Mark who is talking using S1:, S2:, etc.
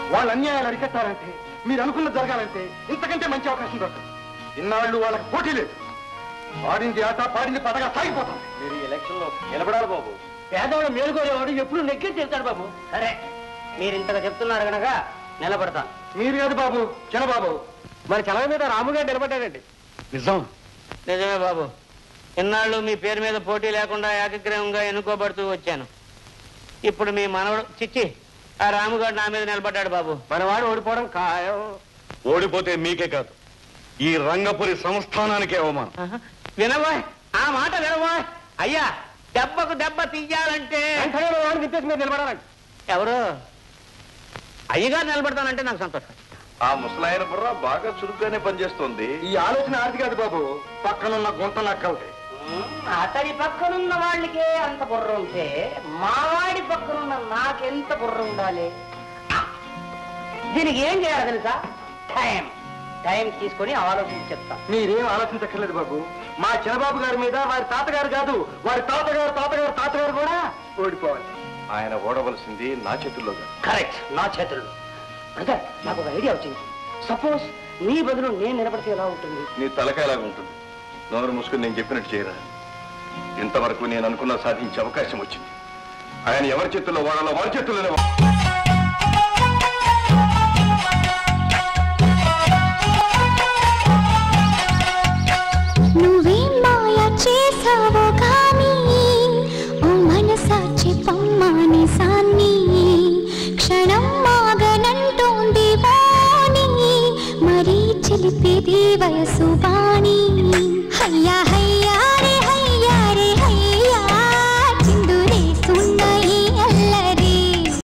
S1: వాళ్ళ అన్యాయాలు అరికట్టాలంటే మీరు అనుకున్నది జరగాలంటే ఇంతకంటే మంచి అవకాశం దొరకదు ఇన్నాళ్ళు వాళ్ళకి పోటీ లేదు ఆడింది ఆట పాడింది పడగా సాగిపోతుంది
S2: మీరు ఈ ఎలక్షన్ లో నిలబడాలి బాబు
S3: పేదవాడు మేలుకోలేవాడు ఎప్పుడు నెగ్గి తీరుతాడు బాబు సరే మీరు ఇంతగా చెప్తున్నారు కనుక నిలబడతాను
S1: మీరు కాదు బాబు చిన్నబాబు
S3: మరి చలవ మీద రాముగారు నిలబడ్డాడండి
S1: నిజం
S3: నిజమే బాబు ఇన్నాళ్ళు మీ పేరు మీద పోటీ లేకుండా ఏకగ్రీవంగా ఎన్నుకోబడుతూ వచ్చాను ఇప్పుడు మీ మనవడు చిచ్చి ఆ రాముగారు నా మీద నిలబడ్డాడు బాబు
S1: మనవాడు ఓడిపోవడం ఖాయం ఓడిపోతే మీకే కాదు ఈ రంగపురి సంస్థానానికే అవమానం
S3: ఆహా. వినబోయ్ ఆ మాట వినబోయ్ అయ్యా దెబ్బకు దెబ్బ తీయాలంటే
S1: నిప్పేసి మీరు నిలబడాలండి
S3: ఎవరు అయ్యగారు నిలబడతానంటే నాకు సంతోషం
S2: ఆ ముసలాయన బుర్ర బాగా చురుగ్గానే పనిచేస్తుంది
S1: ఈ ఆలోచన ఆది కాదు బాబు పక్కనున్న గుంట నక్కలది
S3: అతడి పక్కనున్న వాళ్ళకే అంత బుర్ర ఉంటే మావాడి పక్కనున్న నాకెంత బుర్ర ఉండాలి దీనికి ఏం చేయాలి తెలుసా టైం టైం తీసుకొని ఆలోచించి చెప్తా
S1: మీరేం ఆలోచించక్కర్లేదు బాబు మా చిన్నబాబు గారి మీద వారి తాతగారు కాదు వారి తాతగారు తాతగారు తాతగారు కూడా ఓడిపోవాలి
S2: ఆయన ఓడవలసింది నా చేతుల్లో కాదు.
S3: కరెక్ట్ నా చేతుల్లో బ్రదర్ నాకు ఒక ఐడియా వచ్చింది సపోజ్ నీ బదులు నేను నిలబడితే ఎలా ఉంటుంది
S2: నీ తలకాయలాగా ఉంటుంది నోరు మూసుకుని నేను చెప్పినట్టు చేయరా ఇంతవరకు నేను అనుకున్న సాధించే అవకాశం వచ్చింది ఆయన ఎవరి చేతుల్లో వాడాలో వారి చేతుల్లోనే వాడాలి.